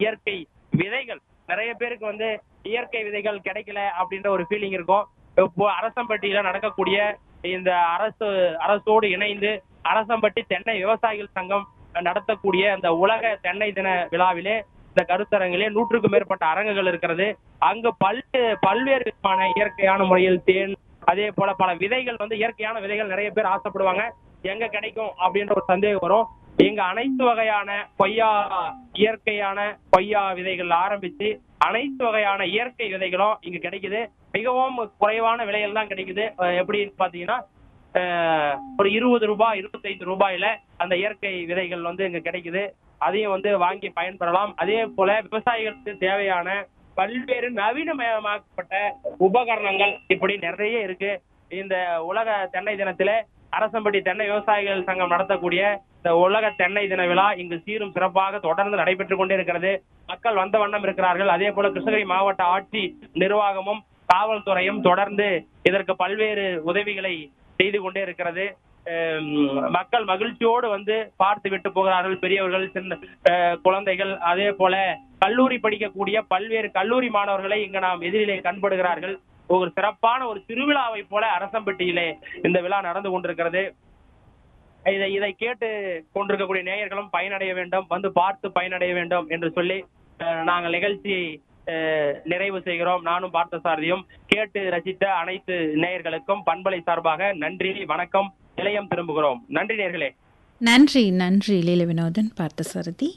இயற்கை விதைகள் நிறைய பேருக்கு வந்து இயற்கை விதைகள் கிடைக்கல அப்படின்ற ஒரு ஃபீலிங் இருக்கும் இப்போ அரசம்பட்டியில நடக்கக்கூடிய இந்த அரசு அரசோடு இணைந்து அரசம்பட்டி தென்னை விவசாயிகள் சங்கம் நடத்தக்கூடிய அந்த உலக தென்னை தின விழாவிலே இந்த கருத்தரங்கிலே நூற்றுக்கும் மேற்பட்ட அரங்குகள் இருக்கிறது அங்கு பல் பல்வேறு விதமான இயற்கையான முறையில் தேன் அதே போல பல விதைகள் வந்து இயற்கையான விதைகள் நிறைய பேர் ஆசைப்படுவாங்க எங்க கிடைக்கும் அப்படின்ற ஒரு சந்தேகம் வரும் இங்க அனைத்து வகையான கொய்யா இயற்கையான கொய்யா விதைகள் ஆரம்பிச்சு அனைத்து வகையான இயற்கை விதைகளும் இங்க கிடைக்குது மிகவும் குறைவான விலையில் தான் கிடைக்குது அஹ் எப்படின்னு பாத்தீங்கன்னா அஹ் ஒரு இருபது ரூபாய் இருபத்தைந்து ரூபாயில அந்த இயற்கை விதைகள் வந்து இங்க கிடைக்குது அதையும் வந்து வாங்கி பயன்பெறலாம் அதே போல விவசாயிகளுக்கு தேவையான பல்வேறு நவீனமயமாக்கப்பட்ட உபகரணங்கள் இப்படி நிறைய இருக்கு இந்த உலக தென்னை தினத்திலே அரசம்பட்டி தென்னை விவசாயிகள் சங்கம் நடத்தக்கூடிய இந்த உலக தென்னை தின விழா இங்கு சீரும் சிறப்பாக தொடர்ந்து நடைபெற்றுக் கொண்டே இருக்கிறது மக்கள் வந்த வண்ணம் இருக்கிறார்கள் அதே போல கிருஷ்ணகிரி மாவட்ட ஆட்சி நிர்வாகமும் காவல்துறையும் தொடர்ந்து இதற்கு பல்வேறு உதவிகளை செய்து கொண்டே இருக்கிறது அஹ் மக்கள் மகிழ்ச்சியோடு வந்து பார்த்து விட்டு போகிறார்கள் பெரியவர்கள் சின்ன அஹ் குழந்தைகள் அதே போல கல்லூரி படிக்கக்கூடிய பல்வேறு கல்லூரி மாணவர்களை இங்க நாம் எதிரிலே கண்படுகிறார்கள் ஒரு சிறப்பான ஒரு திருவிழாவை போல அரசம்பட்டியிலே இந்த விழா நடந்து கொண்டிருக்கிறது இதை இதை கேட்டு கொண்டிருக்கக்கூடிய நேயர்களும் பயனடைய வேண்டும் வந்து பார்த்து பயனடைய வேண்டும் என்று சொல்லி அஹ், நாங்கள் நிகழ்ச்சியை அஹ், நிறைவு செய்கிறோம் நானும் பார்த்த சாரதியும் கேட்டு ரசித்த அனைத்து நேயர்களுக்கும் பண்பலை சார்பாக நன்றி வணக்கம் நிலையம் திரும்புகிறோம் நன்றி நேயர்களே நன்றி நன்றி லீல வினோதன் பார்த்தசாரதி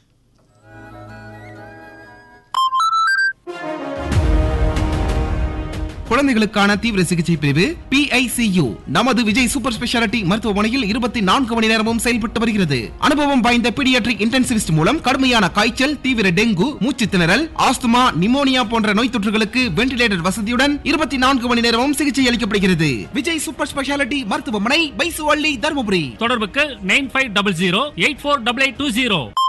குழந்தைகளுக்கான தீவிர சிகிச்சை பிரிவு PICU நமது விஜய் சூப்பர் ஸ்பெஷாலிட்டி மருத்துவமனையில் இருபத்தி நான்கு மணி நேரமும் செயல்பட்டு வருகிறது அனுபவம் வாய்ந்த பீடியாட்ரிக் இன்டென்சிவிஸ்ட் மூலம் கடுமையான காய்ச்சல் தீவிர டெங்கு மூச்சு திணறல் ஆஸ்துமா நிமோனியா போன்ற நோய் தொற்றுகளுக்கு வென்டிலேட்டர் வசதியுடன் இருபத்தி நான்கு மணி நேரமும் சிகிச்சை அளிக்கப்படுகிறது விஜய் சூப்பர் ஸ்பெஷாலிட்டி மருத்துவமனை பைசுவள்ளி தருமபுரி தொடர்புக்கு nine five double zero eight four double eight two zero